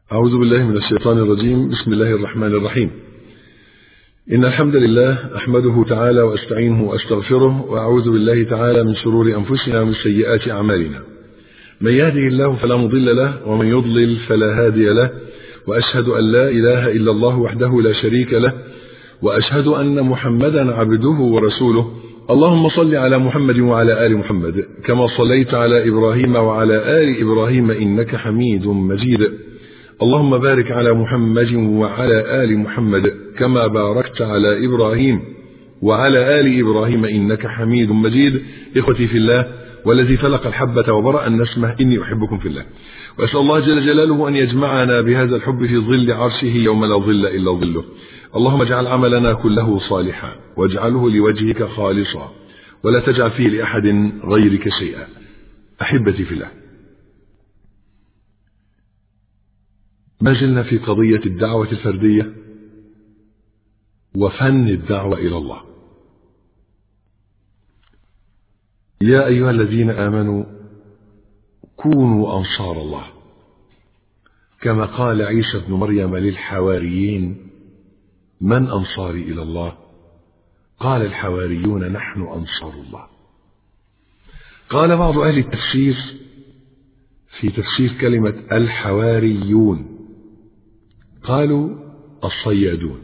أعوذ بالله من الشيطان الرجيم بسم الله الرحمن الرحيم إن الحمد لله أحمده تعالى وأستعينه وأستغفره وأعوذ بالله تعالى من شرور أنفسنا ومن سيئات أعمالنا من يهده الله فلا مضل له ومن يضلل فلا هادي له وأشهد أن لا إله إلا الله وحده لا شريك له وأشهد أن محمدا عبده ورسوله اللهم صل على محمد وعلى آل محمد كما صليت على إبراهيم وعلى آل إبراهيم إنك حميد مجيد اللهم بارك على محمد وعلى آل محمد كما باركت على إبراهيم وعلى آل إبراهيم إنك حميد مجيد إخوتي في الله والذي فلق الحبة وبرأ النسمة إني أحبكم في الله وأسأل الله جل جلاله أن يجمعنا بهذا الحب في ظل عرشه يوم لا ظل إلا ظله اللهم اجعل عملنا كله صالحا واجعله لوجهك خالصا ولا تجعل فيه لأحد غيرك شيئا أحبتي في الله ما زلنا في قضية الدعوة الفردية وفن الدعوة إلى الله يا أيها الذين آمنوا كونوا أنصار الله كما قال عيسى ابن مريم للحواريين من أنصاري إلى الله قال الحواريون نحن أنصار الله قال بعض أهل التفسير في تفسير كلمة الحواريون قالوا الصيادون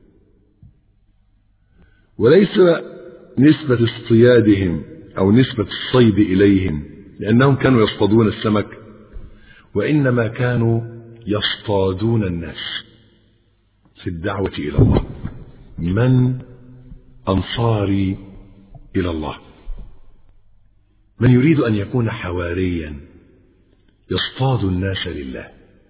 وليس نسبة اصطيادهم أو نسبة الصيد إليهم لأنهم كانوا يصطادون السمك وإنما كانوا يصطادون الناس في الدعوة إلى الله من أنصاري إلى الله من يريد أن يكون حواريا يصطاد الناس لله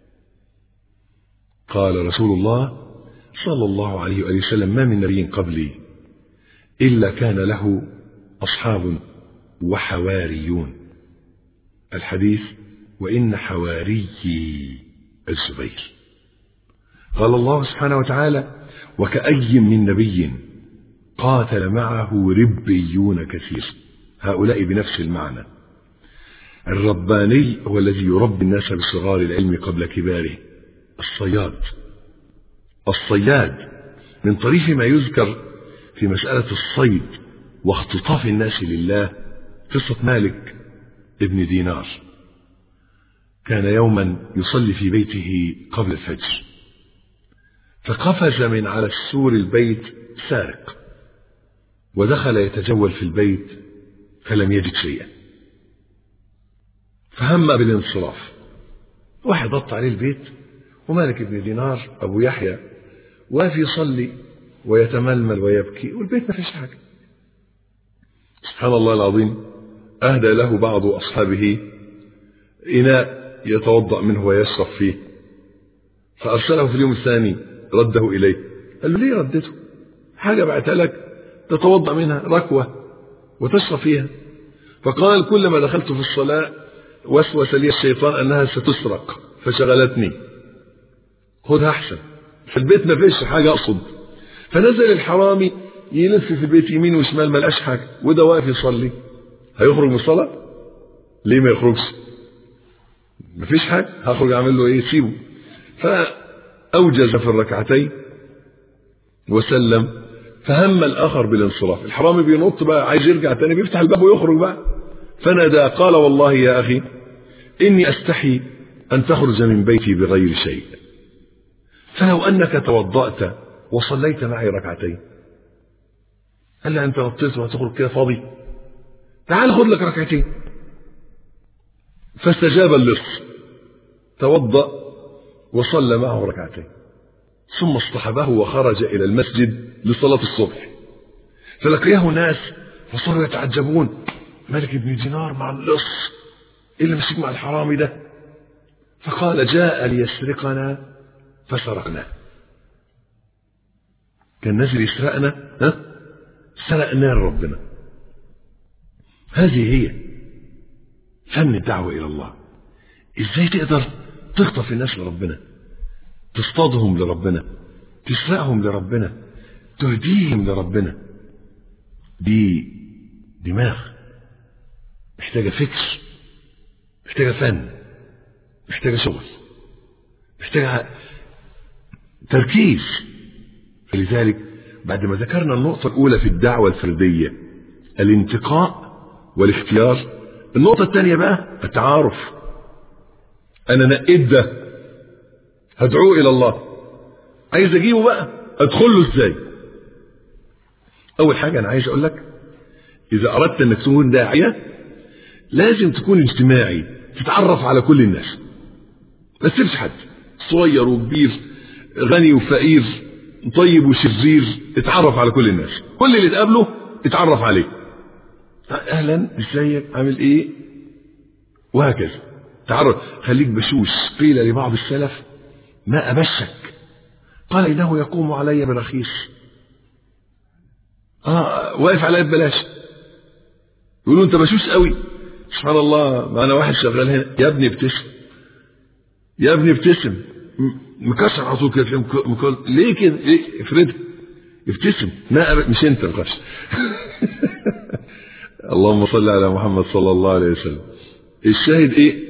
قال رسول الله صلى الله عليه وآله وسلم ما من نبي قبلي إلا كان له أصحاب وحواريون الحديث وإن حواريي الزبير قال الله سبحانه وتعالى وكأي من نبي قاتل معه ربيون كثير هؤلاء بنفس المعنى الرباني هو الذي يربي الناس بصغار العلم قبل كباره الصياد الصياد من طريف ما يذكر في مسألة الصيد واختطاف الناس لله قصة مالك ابن دينار كان يوما يصلي في بيته قبل الفجر فقفز من على السور البيت سارق ودخل يتجول في البيت فلم يجد شيئا فهم بالانصراف واحد ضبط عليه البيت ومالك بن دينار أبو يحيى واقف يصلي ويتململ ويبكي والبيت ما فيش حاجة سبحان الله العظيم أهدى له بعض أصحابه إناء يتوضأ منه ويشرب فيه فأرسله في اليوم الثاني رده إليه قال له ليه ردته حاجة بعتها لك تتوضأ منها ركوة وتشرب فيها فقال كلما دخلت في الصلاة وسوس لي الشيطان أنها ستسرق فشغلتني خدها أحسن في البيت ما فيش حاجة أقصد فنزل الحرامي يلف في البيت يمين وشمال ما لقاش حاجة وده واقف يصلي هيخرج من الصلاة ليه ما يخرجش ما فيش حاجة هخرج أعمل له إيه سيبه فأوجز في الركعتين وسلم فهم الآخر بالانصراف الحرامي بينط بقى عايز يرجع تاني بيفتح الباب ويخرج بقى فنادى قال والله يا أخي إني أستحي أن تخرج من بيتي بغير شيء فلو أنك توضأت وصليت معي ركعتين قال لي أنت نطيت وهتخرج كده فاضي تعال خذ لك ركعتين فاستجاب اللص توضأ وصلى معه ركعتين ثم اصطحبه وخرج إلى المسجد لصلاة الصبح فلقيه ناس فصاروا يتعجبون ملك بن دينار مع اللص إيه اللي مسك مع الحرامي ده فقال جاء ليسرقنا فسرقناه كان نازل يسرقنا ها سرقناه لربنا هذه هي فن الدعوة إلى الله إزاي تقدر تخطف الناس لربنا تصطادهم لربنا تسرقهم لربنا تهديهم لربنا دي دماغ محتاجة فكر محتاجة فن محتاجة شغل محتاجة تركيز فلذلك بعد ما ذكرنا النقطة الأولى في الدعوة الفردية الانتقاء والاختيار النقطة الثانية بقى التعارف أنا نقيت ده هدعوه إلى الله عايز أجيبه بقى أدخل له إزاي أول حاجة أنا عايز أقول لك إذا أردت أنك تكون داعية لازم تكون اجتماعي تتعرف على كل الناس ما تسيبش حد صغير وكبير غني وفقير طيب وشرير اتعرف على كل الناس كل اللي تقابله اتعرف عليه اهلا ازيك عامل ايه وهكذا تعرف خليك بشوش قيل لبعض السلف ما ابشك قال انه يقوم علي برخيص اه واقف عليا ببلاش يقولوا انت بشوش قوي سبحان الله معنا واحد شغال هنا يا ابني ابتسم يا ابني ابتسم مكسر على طول كده مكل... ليه كده ليه افردها ابتسم ما مش انت الغش اللهم صل على محمد صلى الله عليه وسلم الشاهد ايه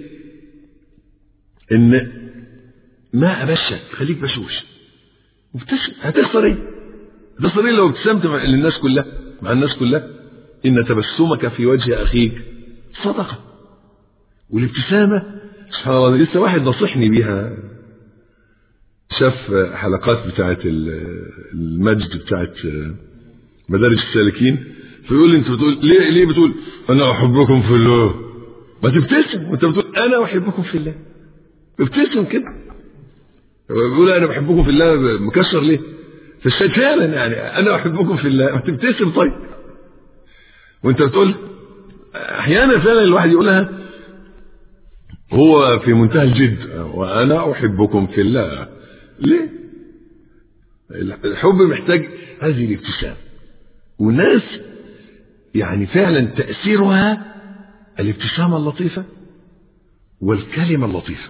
ان ما ابشك خليك بشوش وابتسم هتخسر ايه هتخسر ايه لو ابتسمت مع للناس كلها مع الناس كلها ان تبسمك في وجه اخيك صدقه والابتسامه سبحان الله لسه واحد نصحني بيها شاف حلقات بتاعت المجد بتاعت مدارس السالكين فيقول لي انت بتقول ليه ليه بتقول انا احبكم في الله ما تبتسم وانت بتقول انا احبكم في الله ابتسم كده بيقول انا بحبكم في الله مكسر ليه فعلا يعني انا احبكم في الله ما تبتسم طيب وانت بتقول احيانا فعلا الواحد يقولها هو في منتهى الجد وانا احبكم في الله ليه الحب محتاج هذه الابتسام وناس يعني فعلا تأثيرها الابتسامة اللطيفة والكلمة اللطيفة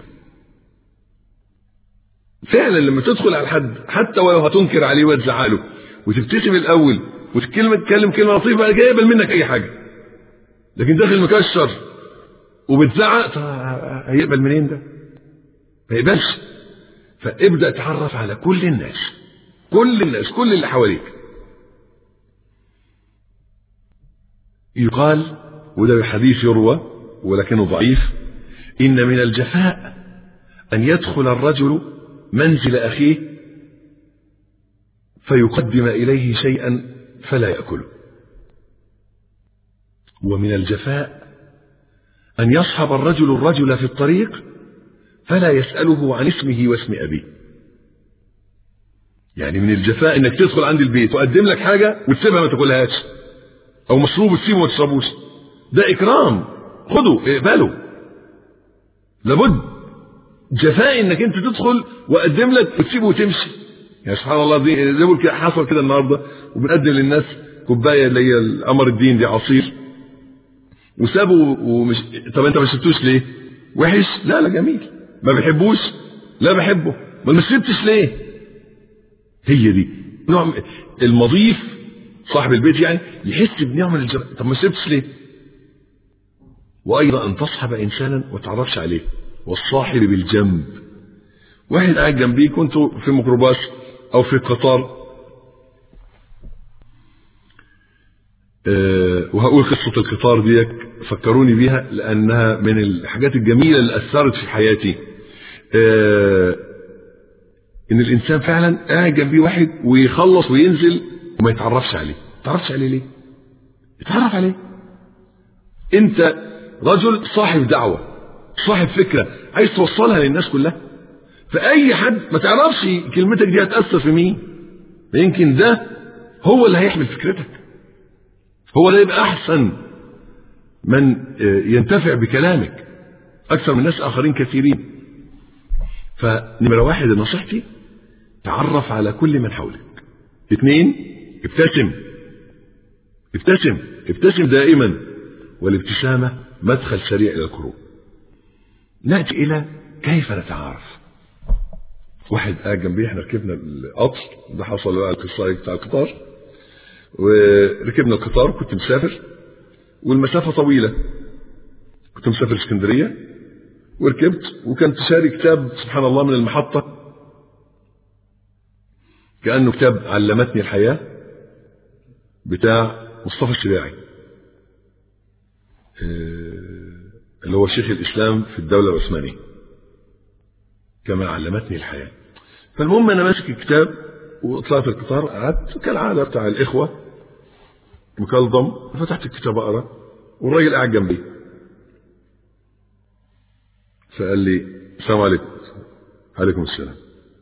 فعلا لما تدخل على حد حتى ولو هتنكر عليه وتزعله وتبتسم الأول وتتكلم تتكلم كلمة لطيفة بعد كده يقبل منك أي حاجة لكن داخل مكشر وبتزعق هيقبل منين ده؟ ما يقبلش فابدأ تعرف على كل الناس كل الناس كل اللي حواليك يقال وده حديث يروى ولكنه ضعيف إن من الجفاء أن يدخل الرجل منزل أخيه فيقدم إليه شيئا فلا يأكله ومن الجفاء أن يصحب الرجل الرجل في الطريق فلا يسأله عن اسمه واسم أبيه يعني من الجفاء انك تدخل عند البيت وأقدم لك حاجة وتسيبها ما تاكلهاش او مشروب وتسيبه ما تشربوش ده اكرام خده اقبله لابد جفاء انك انت تدخل واقدم لك وتسيبه وتمشي يعني سبحان الله دي زي ما كده حصل كده النهارده وبنقدم للناس كوبايه اللي هي القمر الدين دي عصير وسابوا ومش طب انت ما شربتوش ليه؟ وحش؟ لا لا جميل ما بحبوش؟ لا بحبه ما ما شربتش ليه؟ هي دي نوع المضيف صاحب البيت يعني يحس بنوع من الجر... طب ما شربتش ليه؟ وايضا ان تصحب انسانا وما تعرفش عليه والصاحب بالجنب واحد قاعد جنبيك وانتوا في ميكروباص او في قطار أه وهقول قصة القطار ديك فكروني بيها لأنها من الحاجات الجميلة اللي أثرت في حياتي أه إن الإنسان فعلا قاعد جنبيه واحد ويخلص وينزل وما يتعرفش عليه ما يتعرفش عليه ليه؟ يتعرف عليه أنت رجل صاحب دعوة صاحب فكرة عايز توصلها للناس كلها فأي حد ما تعرفش كلمتك دي هتأثر في مين يمكن ده هو اللي هيحمل فكرتك هو اللي يبقى أحسن من ينتفع بكلامك أكثر من ناس آخرين كثيرين فنمرة واحد نصيحتي تعرف على كل من حولك اثنين ابتسم ابتسم ابتسم دائما والابتسامة مدخل سريع إلى القلوب نأتي إلى كيف نتعارف واحد قاعد جنبي احنا ركبنا القطر ده حصل بقى القصه بتاع القطار وركبنا القطار كنت مسافر والمسافه طويله كنت مسافر اسكندريه وركبت وكان شاري كتاب سبحان الله من المحطة كأنه كتاب علمتني الحياة بتاع مصطفى الشباعي اللي هو شيخ الإسلام في الدولة العثمانية كما علمتني الحياة فالمهم أنا ماسك الكتاب وطلعت القطار قعدت كالعادة بتاع الإخوة مكلضم فتحت الكتاب أقرأ والراجل قاعد جنبي فقال لي السلام عليكم عليكم السلام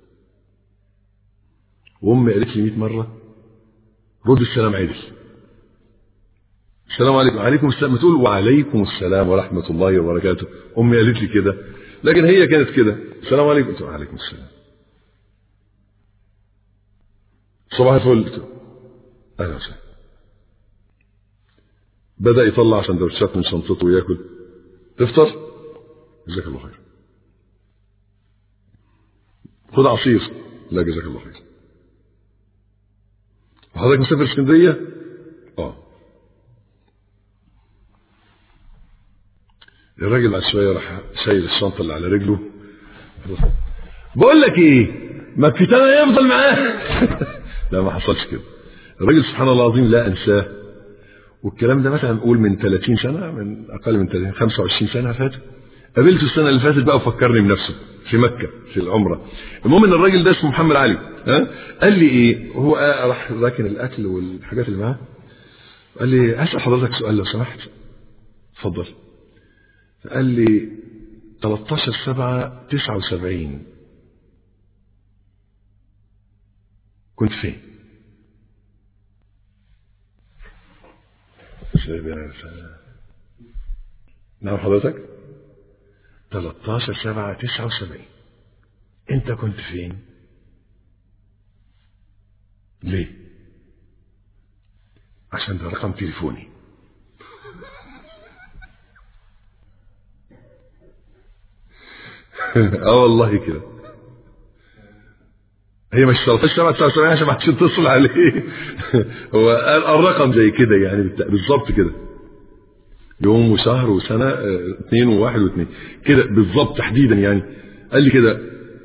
وامي قالت لي 100 مره رد السلام عدل السلام عليكم عليكم السلام تقول وعليكم السلام ورحمه الله وبركاته امي قالت لي كده لكن هي كانت كده السلام عليكم وعليكم السلام صباح الفل اهلا وسهلا بدا يطلع سندوتشات من شنطته وياكل تفطر جزاك الله خير خد عصير لا جزاك الله خير وحضرتك مسافر اسكندريه اه الراجل بعد شويه راح شايل الشنطه اللي على رجله بقول لك ايه ما كفيتنا يفضل معاه لا ما حصلش كده الراجل سبحان الله العظيم لا انساه والكلام ده مثلا نقول من 30 سنه من اقل من 30 25 سنه فاتت قابلته السنه اللي فاتت بقى وفكرني بنفسه في مكه في العمره المهم ان الراجل ده اسمه محمد علي ها قال لي ايه هو راح راكن الاكل والحاجات اللي معاه قال لي اسال حضرتك سؤال لو سمحت اتفضل قال لي 13 7 79 كنت فين؟ نعم حضرتك؟ 13 7 79 انت كنت فين ليه عشان ده رقم تليفوني اه والله كده هي مش 13 7 79 عشان ما حدش يتصل عليه هو الرقم زي كده يعني بالظبط كده يوم وشهر وسنة اه اثنين وواحد واثنين كده بالظبط تحديدا يعني قال لي كده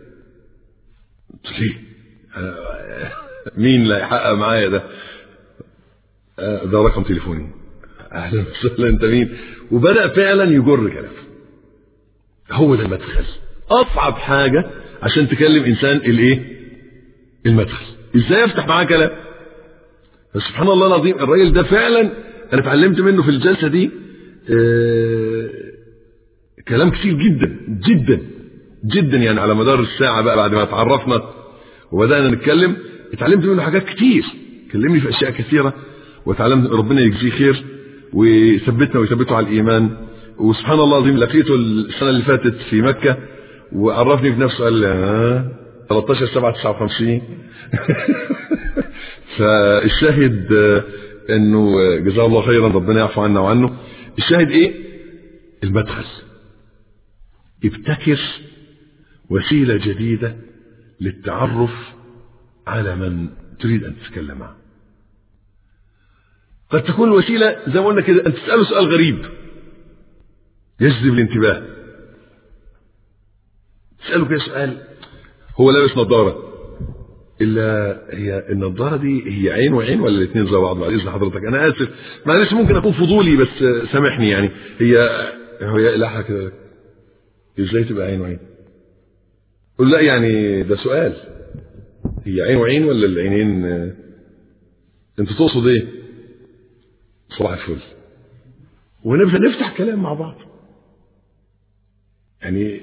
ليه اه مين اللي هيحقق معايا ده اه ده رقم تليفوني اهلا وسهلا انت مين وبدا فعلا يجر كلام هو ده المدخل اصعب حاجه عشان تكلم انسان الايه المدخل ازاي افتح معاه كلام سبحان الله العظيم الراجل ده فعلا انا اتعلمت منه في الجلسه دي آه كلام كتير جدا جدا جدا يعني على مدار الساعه بقى بعد ما اتعرفنا وبدانا نتكلم اتعلمت منه حاجات كتير كلمني في اشياء كثيره وتعلمت ربنا يجزيه خير ويثبتنا ويثبته على الايمان وسبحان الله العظيم لقيته السنه اللي فاتت في مكه وعرفني بنفسه قال لي ها 13 7 59 فالشاهد انه جزاه الله خيرا ربنا يعفو عنا وعنه الشاهد ايه المدخل ابتكر وسيله جديده للتعرف على من تريد ان تتكلم معه قد تكون الوسيله زي ما قلنا كده ان تساله سؤال غريب يجذب الانتباه تساله كده سؤال هو لابس نظاره الا هي النظاره دي هي عين وعين ولا الاثنين زي بعض بعد اذن حضرتك انا اسف معلش ممكن اكون فضولي بس سامحني يعني هي هي لا كده ازاي تبقى عين وعين قل لا يعني ده سؤال هي عين وعين ولا العينين انت تقصد ايه صباح الفل ونبدا نفتح كلام مع بعض يعني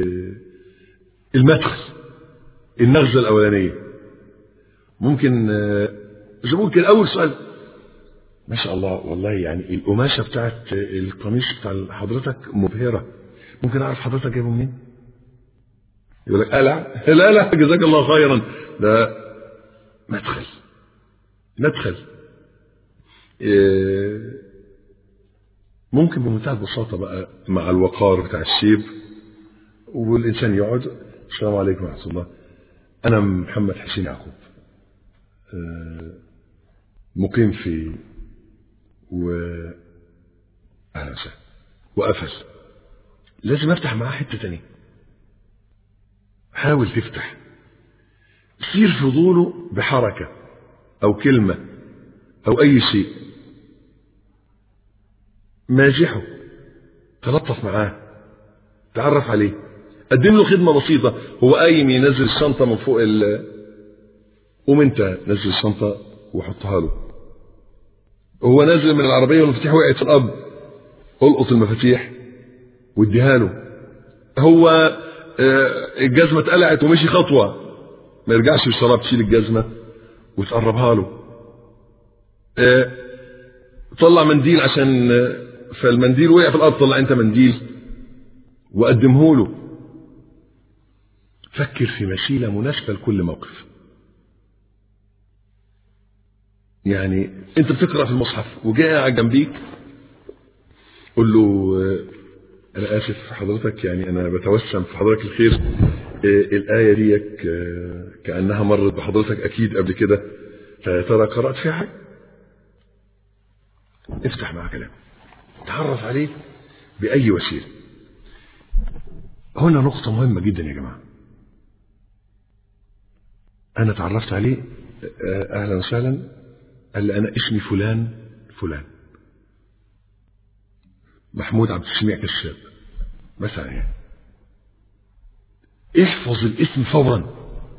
المدخل النغزه الاولانيه ممكن ممكن اول سؤال ما شاء الله والله يعني القماشه بتاعت القميص بتاع حضرتك مبهره ممكن اعرف حضرتك جايبه منين؟ يقول لك لا لا لا جزاك الله خيرا ده مدخل مدخل ممكن بمنتهى البساطة بقى مع الوقار بتاع الشيب والإنسان يقعد السلام عليكم ورحمة الله أنا محمد حسين يعقوب مقيم في و أهلا وسهلا وقفل لازم افتح معاه حته تانية حاول تفتح سير فضوله بحركه او كلمه او اي شيء مازحه تلطف معاه تعرف عليه قدم له خدمه بسيطه هو قايم ينزل الشنطه من فوق ال قوم انت نزل الشنطه وحطها له هو نازل من العربيه والمفاتيح وقعت في الارض القط المفاتيح واديها له هو الجزمه اتقلعت ومشي خطوه ما يرجعش بالشراب تشيل الجزمه وتقربها له طلع منديل عشان فالمنديل وقع في الارض طلع انت منديل وقدمه له فكر في وسيله مناسبه لكل موقف يعني انت بتقرا في المصحف وجاي قاعد جنبيك قول له انا اسف حضرتك يعني انا بتوسم في حضرتك الخير الايه دي كانها مرت بحضرتك اكيد قبل كده فيا ترى قرات فيها حاجه افتح معاه كلام تعرف عليه باي وسيله هنا نقطه مهمه جدا يا جماعه انا تعرفت عليه اهلا وسهلا قال لي انا اسمي فلان فلان محمود عبد السميع كشاب مثلا يعني احفظ الاسم فورا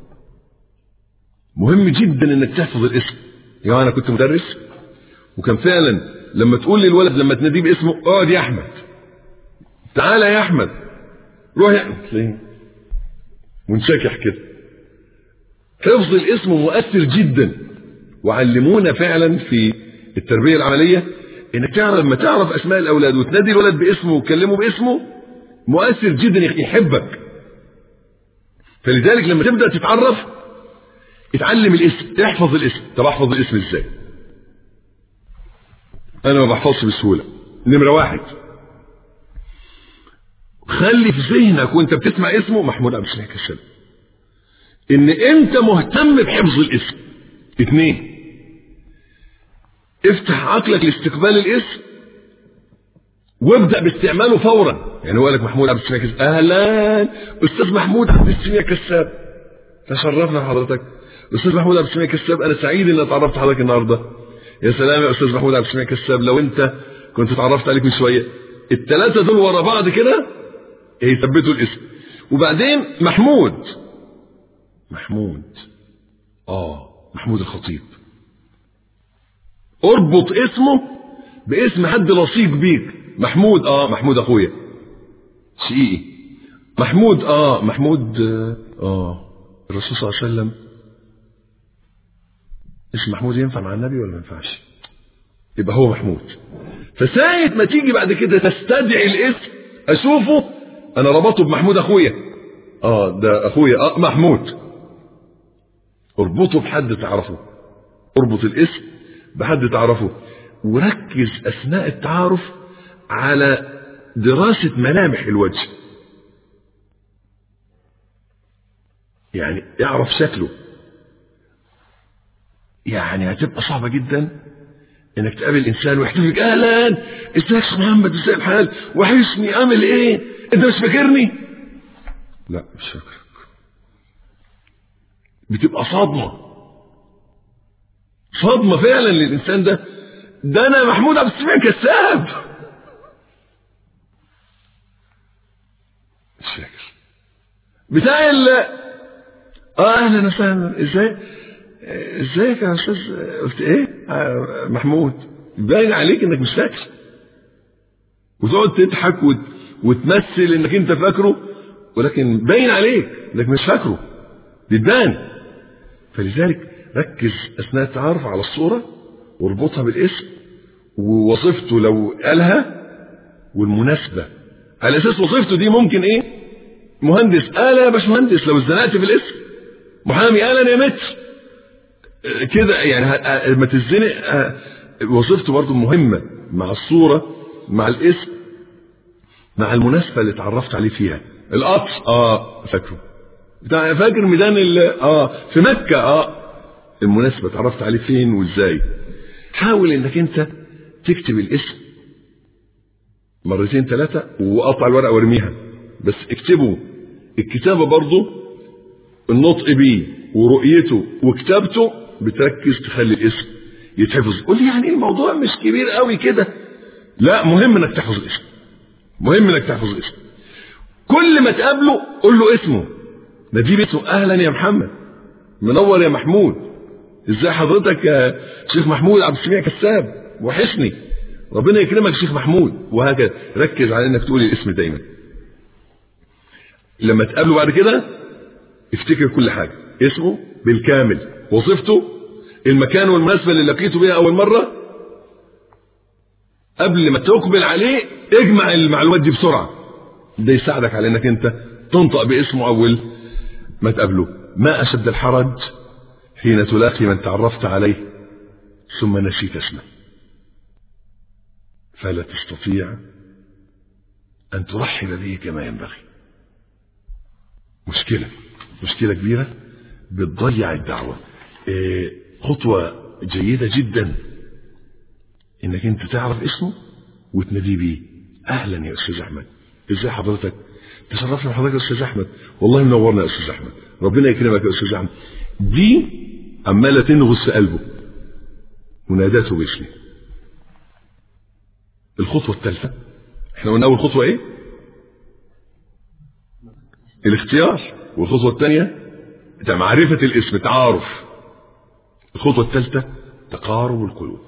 مهم جدا انك تحفظ الاسم يا انا كنت مدرس وكان فعلا لما تقول للولد لما تناديه باسمه اقعد يا احمد تعالى يا احمد روح يا احمد تلاقيه منشكح كده حفظ الاسم مؤثر جدا وعلمونا فعلا في التربيه العمليه انك تعرف لما تعرف اسماء الاولاد وتنادي الولد باسمه وتكلمه باسمه مؤثر جدا يحبك فلذلك لما تبدا تتعرف اتعلم الاسم احفظ الاسم طب احفظ الاسم ازاي انا ما بحفظش بسهوله نمره واحد خلي في ذهنك وانت بتسمع اسمه محمود عبد السميع كشاب ان انت مهتم بحفظ الاسم اثنين افتح عقلك لاستقبال الاسم وابدا باستعماله فورا يعني هو لك محمود عبد السميع كساب اهلا استاذ محمود عبد السميع كساب تشرفنا بحضرتك استاذ محمود عبد السميع كساب انا سعيد ان اتعرفت حضرتك النهارده يا سلام يا استاذ محمود عبد السميع كساب لو انت كنت اتعرفت عليك من شويه الثلاثه دول ورا بعض كده يثبتوا الاسم وبعدين محمود محمود اه محمود الخطيب اربط اسمه باسم حد لصيق بيك محمود اه محمود اخويا شقيقي محمود اه محمود اه الرسول صلى الله عليه وسلم اسم محمود ينفع مع النبي ولا ما ينفعش يبقى هو محمود فساعة ما تيجي بعد كده تستدعي الاسم اشوفه انا ربطه بمحمود اخويا اه ده اخويا اه محمود اربطه بحد تعرفه اربط الاسم بحد تعرفه وركز اثناء التعارف على دراسة ملامح الوجه يعني اعرف شكله يعني هتبقى صعبة جدا انك تقابل انسان ويحكي لك اهلا ازيك يا محمد ازاي الحال وحشني عامل ايه انت مش فاكرني لا مش فاكرك بتبقى صدمة صدمة فعلا للإنسان ده ده أنا محمود عبد السميع كذاب مش فاكر بتاع ال اه اهلا وسهلا ازاي ازيك يا استاذ قلت ايه آه محمود باين عليك انك مش فاكر وتقعد تضحك وت... وتمثل انك انت فاكره ولكن باين عليك انك مش فاكره بتبان فلذلك ركز اثناء التعارف على الصوره واربطها بالاسم ووظيفته لو قالها والمناسبه على اساس وظيفته دي ممكن ايه مهندس قال يا باشمهندس لو اتزنقت في الاسم محامي قال انا يا متر كده يعني لما تتزنق وظيفته برضه مهمه مع الصوره مع الاسم مع المناسبه اللي اتعرفت عليه فيها القطر اه فاكره بتاع فاكر ميدان ال اه في مكه اه المناسبه اتعرفت عليه فين وازاي حاول انك انت تكتب الاسم مرتين ثلاثة وأقطع الورقة وارميها بس اكتبوا الكتابة برضه النطق بيه ورؤيته وكتابته بتركز تخلي الاسم يتحفظ قول لي يعني الموضوع مش كبير قوي كده لا مهم انك تحفظ الاسم مهم انك تحفظ الاسم كل ما تقابله قول له اسمه نجيب اسمه اهلا يا محمد منور يا محمود ازاي حضرتك يا شيخ محمود عبد السميع كساب وحشني ربنا يكرمك شيخ محمود وهكذا ركز على انك تقول الاسم دايما لما تقابله بعد كده افتكر كل حاجه اسمه بالكامل وظيفته المكان والمناسبه اللي لقيته بيها اول مره قبل ما تقبل عليه اجمع المعلومات دي بسرعه ده يساعدك على انك انت تنطق باسمه اول ما تقابله ما اشد الحرج حين تلاقي من تعرفت عليه ثم نسيت اسمه فلا تستطيع ان ترحب به كما ينبغي مشكله مشكله كبيره بتضيع الدعوه إيه خطوه جيده جدا انك انت تعرف اسمه وتناديه بيه اهلا يا استاذ احمد ازاي حضرتك تشرفنا بحضرتك يا استاذ احمد والله منورنا يا استاذ احمد ربنا يكرمك يا استاذ احمد دي عماله تنغص قلبه مناداته باسمه الخطوه الثالثه احنا قلنا اول خطوه ايه الاختيار والخطوه الثانيه ده معرفه الاسم تعارف الخطوه الثالثه تقارب القلوب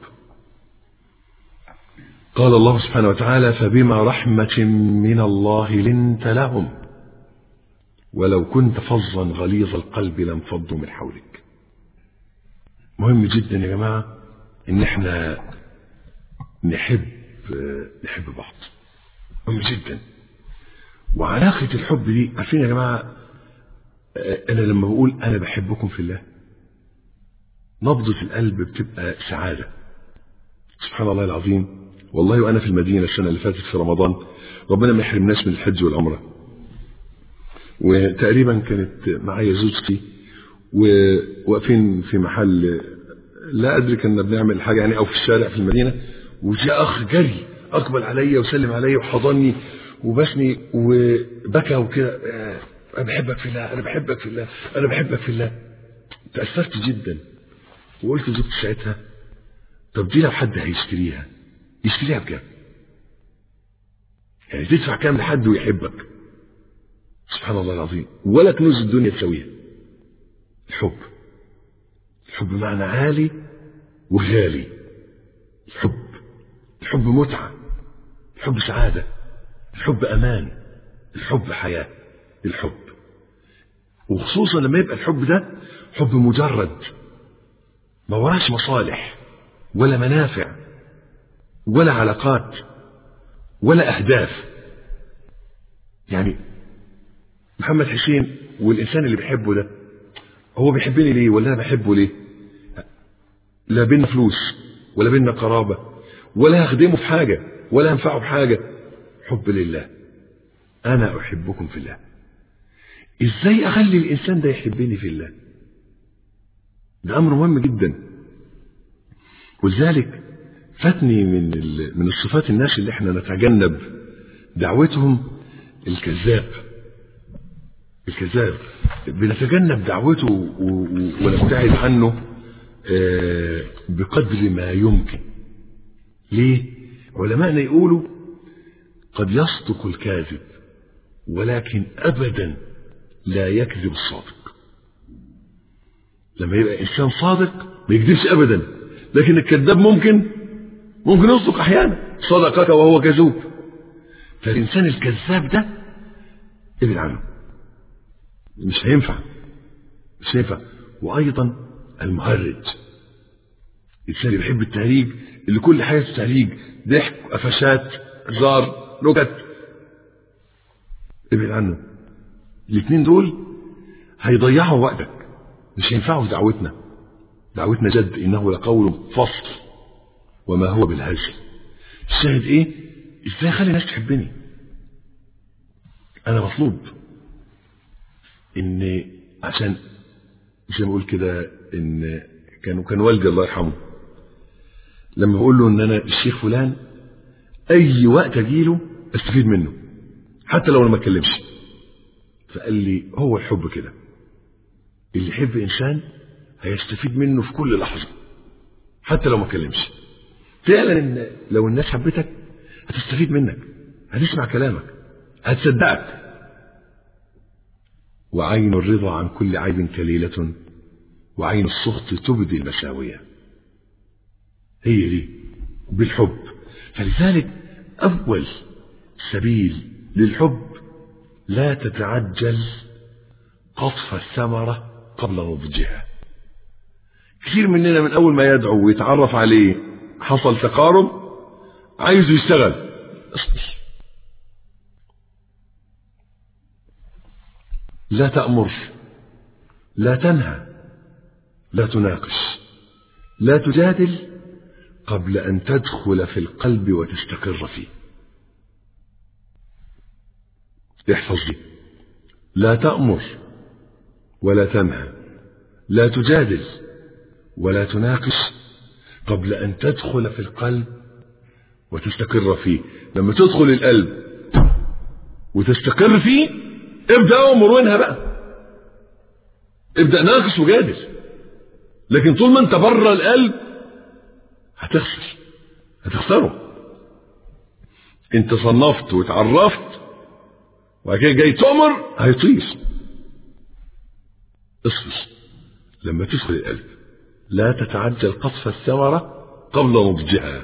قال الله سبحانه وتعالى فبما رحمة من الله لنت لهم ولو كنت فظا غليظ القلب لانفضوا من حولك مهم جدا يا جماعة ان احنا نحب نحب بعض مهم جدا وعلاقة الحب دي عارفين يا جماعة انا لما بقول انا بحبكم في الله نبضة القلب بتبقى سعادة سبحان الله العظيم والله وانا في المدينه السنه اللي فاتت في رمضان ربنا ما يحرمناش من الحج والعمره وتقريبا كانت معايا زوجتي وواقفين في محل لا ادري كنا بنعمل حاجه يعني او في الشارع في المدينه وجاء اخ جري اقبل عليا وسلم عليا وحضني وبسني وبكى وكده انا بحبك في الله انا بحبك في الله انا بحبك في الله تاثرت جدا وقلت لزوجتي ساعتها طب دي لو حد هيشتريها يشتريها بكام يعني تدفع كام لحد ويحبك سبحان الله العظيم ولا كنوز الدنيا تسويها الحب الحب معنى عالي وغالي الحب الحب متعة الحب سعادة الحب أمان الحب حياة الحب وخصوصا لما يبقى الحب ده حب مجرد ما وراش مصالح ولا منافع ولا علاقات ولا أهداف يعني محمد حسين والإنسان اللي بيحبه ده هو بيحبني ليه ولا أنا بحبه ليه لا بينا فلوس ولا بينا قرابة ولا هخدمه في حاجة ولا هنفعه بحاجة حب لله أنا أحبكم في الله إزاي أخلي الإنسان ده يحبني في الله ده أمر مهم جدا ولذلك فاتني من من الصفات الناس اللي احنا نتجنب دعوتهم الكذاب الكذاب بنتجنب دعوته ونبتعد عنه بقدر ما يمكن ليه علماءنا يقولوا قد يصدق الكاذب ولكن ابدا لا يكذب الصادق لما يبقى انسان صادق ما يكذبش ابدا لكن الكذاب ممكن ممكن يصدق احيانا صدقك وهو كذوب فالانسان الكذاب ده ابعد عنه مش هينفع مش هينفع وايضا المهرج الانسان اللي بيحب التهريج اللي كل حياته تهريج ضحك قفشات هزار نكت ابعد عنه الاثنين دول هيضيعوا وقتك مش هينفعوا في دعوتنا دعوتنا جد انه لقول فصل وما هو بالهزل الشاهد ايه ازاي اخلي الناس تحبني انا مطلوب ان عشان زي ما اقول كده ان كان كان والدي الله يرحمه لما بقول له ان انا الشيخ فلان اي وقت اجيله استفيد منه حتى لو انا ما اتكلمش فقال لي هو الحب كده اللي يحب انسان هيستفيد منه في كل لحظه حتى لو ما اتكلمش فعلا إن لو الناس حبتك هتستفيد منك هتسمع كلامك هتصدقك وعين الرضا عن كل عيب كليلة وعين السخط تبدي المساوية هي دي بالحب فلذلك أول سبيل للحب لا تتعجل قطف الثمرة قبل نضجها كثير مننا من أول ما يدعو ويتعرف عليه حصل تقارب عايزه يشتغل اصبر لا تأمر لا تنهى لا تناقش لا تجادل قبل أن تدخل في القلب وتستقر فيه احفظ دي لا تأمر ولا تنهى لا تجادل ولا تناقش قبل أن تدخل في القلب وتستقر فيه لما تدخل القلب وتستقر فيه ابدأ أمر وانهى بقى ابدأ ناقش وجادل لكن طول ما انت بره القلب هتخسر هتخسره انت صنفت وتعرفت وبعد كده جاي تؤمر هيطير اصبر لما تدخل القلب لا تتعجل قطف الثمرة قبل نضجها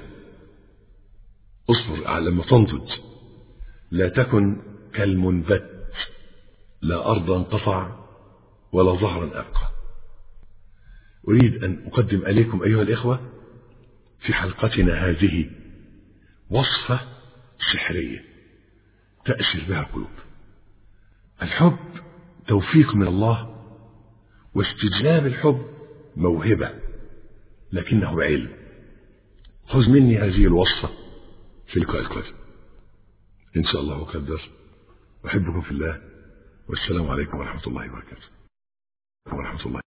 اصبر لما تنضج لا تكن كالمنبت لا أرضا قطع ولا ظهرا أبقى أريد أن أقدم عليكم أيها الإخوة في حلقتنا هذه وصفة سحرية تأسر بها القلوب الحب توفيق من الله واستجلاب الحب موهبة لكنه علم خذ مني هذه الوصفة في لقاء القادم إن شاء الله وقدر أحبكم في الله والسلام عليكم ورحمة الله وبركاته ورحمة الله